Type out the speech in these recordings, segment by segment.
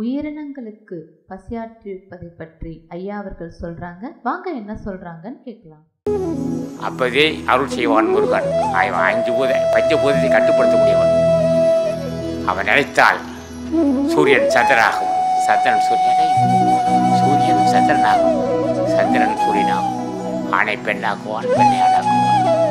உயிரினங்களுக்கு பசியாற்றிருப்பதை பற்றி ஐயா அவர்கள் சொல்றாங்க வாங்க என்ன சொல்றாங்கன்னு கேட்கலாம் அப்போதே அருள் செய்வான் முருகன் அவன் அஞ்சு பூத பஞ்சபூதத்தை கட்டுப்படுத்தக்கூடியவன் அவன் நினைத்தால் சூரியன் சந்திரனாகும் சந்திரன் சூரியனை சூரியன் சந்திரனாகும் சந்திரன் சூரியனாகும் ஆணை பெண்ணாக்குவான் பெண்ணை ஆணாக்குவான்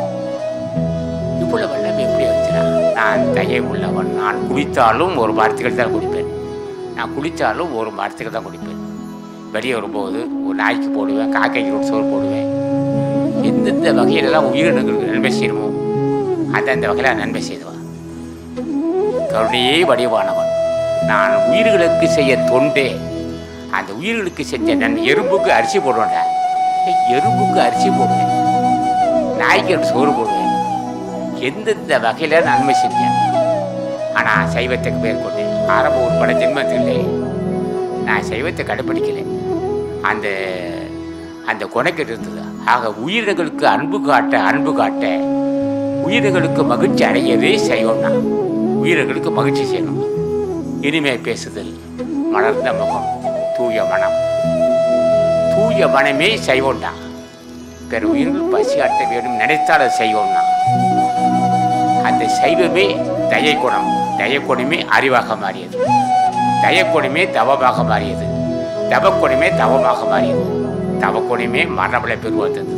இவ்வளவு வெள்ளம் எப்படி வந்துச்சுனா நான் தயை உள்ளவன் நான் குளித்தாலும் ஒரு மரத்துக்கள் தான் குடிப்பேன் நான் குளித்தாலும் ஒரு மரத்துக்கு தான் குடிப்பேன் வெளியே வரும்போது ஒரு நாய்க்கு போடுவேன் காக்கைக்கு ஒரு சோறு போடுவேன் எந்தெந்த வகையிலெல்லாம் உயிரினங்களுக்கு நன்மை செய்யணுமோ அந்தந்த வகையில் நன்மை செய்துவான் கருணையே வடிவானவன் நான் உயிர்களுக்கு செய்ய தொண்டே அந்த உயிர்களுக்கு செஞ்ச நன் எறும்புக்கு அரிசி போடுவேன்டா ஏய், எறும்புக்கு அரிசி போடுவேன் நாய்க்கு ஒரு சோறு போடுவேன் எந்தெந்த வகையில் நன்மை செஞ்சேன் ஆனால் சைவத்துக்கு பேர் கொண்டேன் ஆரம்ப உட்பட ஜென்மத்திலே நான் சைவத்தை கடைப்பிடிக்கலை அந்த அந்த குணக்கெட்டு இருந்தது ஆக உயிரினங்களுக்கு அன்பு காட்ட அன்பு காட்ட உயிரினங்களுக்கு மகிழ்ச்சி அடையவே செய்வோம்னா உயிரினங்களுக்கு மகிழ்ச்சி செய்யணும் இனிமை பேசுதல் மலர்ந்த முகம் தூய மனம் தூய மனமே செய்வோம்னா பிற உயிர்கள் பசியாட்ட வேண்டும் நினைத்தால் அதை செய்வோம்னா அந்த சைவமே தயை குணம் தயக்குணமே அறிவாக மாறியது தயக்குணமே தவமாக மாறியது தவக்குணமே தவமாக மாறியது தவக்குணமே மரணபல பெருவந்தது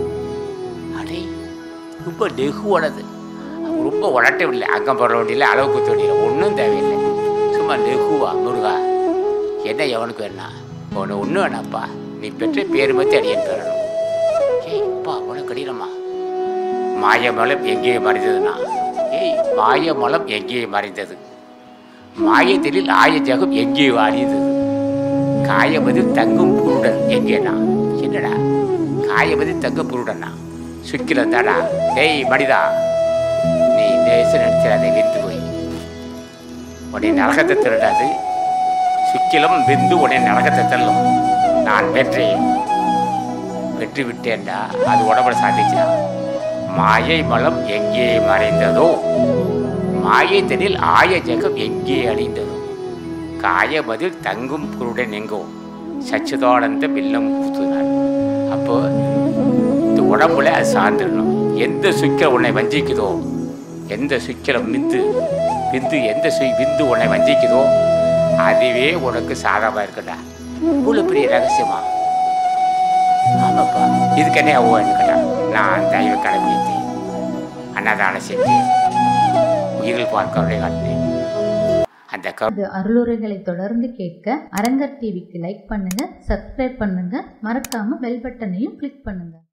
அடே ரொம்ப நெகுவானது அவங்க ரொம்ப உடட்டவில்லை அங்கம் போட வேண்டியில்லை அளவுக்கு தோண்டியில்லை ஒன்றும் தேவையில்லை சும்மா நெகுவா முருகா என்ன எவனுக்கு வேணா உன ஒன்றும் வேணாப்பா நீ பெற்ற பேரு மத்தி அடியன் பெறணும் ஏய் அப்பா உனக்கு கடினமா மாயமலம் எங்கே மறைந்ததுன்னா ஏய் மாயமலம் எங்கே மறைந்தது மாயத்திலில் ஆய ஜகம் எங்கே வாழியது காயமதில் தங்கும் புருடன் எங்கேனா என்னடா காயமதில் தங்கும் புருடனா சுக்கிலம் தாடா டேய் மனிதா நீ தேச நினைச்சிடாத விந்து போய் உன்னை நரகத்தை திருடாது சுக்கிலம் விந்து உன்னை நரகத்தை தள்ளும் நான் வென்றேன் வெற்றி விட்டேன்டா அது உடம்புல சாதிச்சா மாயை மலம் எங்கே மறைந்ததோ மாயத்தனில் ஆய ஜகம் எங்கே அழிந்ததோ காயமதில் தங்கும் குருடன் எங்கோ சச்சிதானந்த பில்லம் ஊத்துனார் அப்போ இந்த உடம்புல அது சார்ந்துடணும் எந்த சுக்கிரம் உன்னை வஞ்சிக்குதோ எந்த சுக்கிரம் விந்து விந்து எந்த சு விந்து உன்னை வஞ்சிக்குதோ அதுவே உனக்கு சாதகமாக இருக்குடா இவ்வளோ பெரிய ரகசியமா ஆமாப்பா இதுக்கு என்ன ஓன்னு கேட்டா நான் தெய்வ கடைபிடித்தேன் அன்னதானம் செஞ்சேன் உயிரில் பார்க்கவரை காட்டினேன் அந்த கரு இது அருளுரைகளை தொடர்ந்து கேட்க அரங்கர் டிவிக்கு லைக் பண்ணுங்க சப்ஸ்கிரைப் பண்ணுங்க மறக்காம பெல் பட்டனையும் கிளிக் பண்ணுங்க